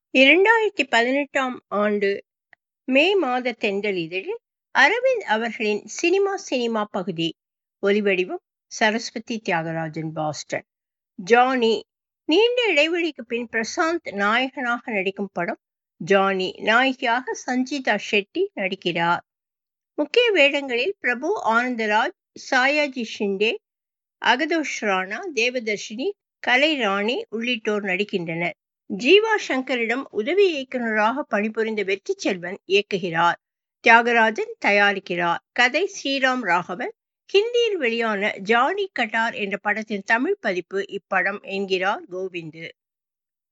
இரண்டாயிரத்தி பதினெட்டாம் ஆண்டு மே மாத தென்றல் இதழில் அரவிந்த் அவர்களின் சினிமா சினிமா பகுதி ஒலிவடிவம் சரஸ்வதி தியாகராஜன் பாஸ்டன் ஜானி நீண்ட இடைவெளிக்கு பின் பிரசாந்த் நாயகனாக நடிக்கும் படம் ஜானி நாயகியாக சஞ்சிதா ஷெட்டி நடிக்கிறார் முக்கிய வேடங்களில் பிரபு ஆனந்தராஜ் சாயாஜி ஷிண்டே அகதோஷ் ராணா தேவதர்ஷினி கலைராணி உள்ளிட்டோர் நடிக்கின்றனர் ஜீவா சங்கரிடம் உதவி இயக்குநராக பணிபுரிந்த வெற்றி செல்வன் இயக்குகிறார் தியாகராஜன் தயாரிக்கிறார் கதை ஸ்ரீராம் ராகவன் ஹிந்தியில் வெளியான ஜானி கட்டார் என்ற படத்தின் தமிழ் பதிப்பு இப்படம் என்கிறார் கோவிந்து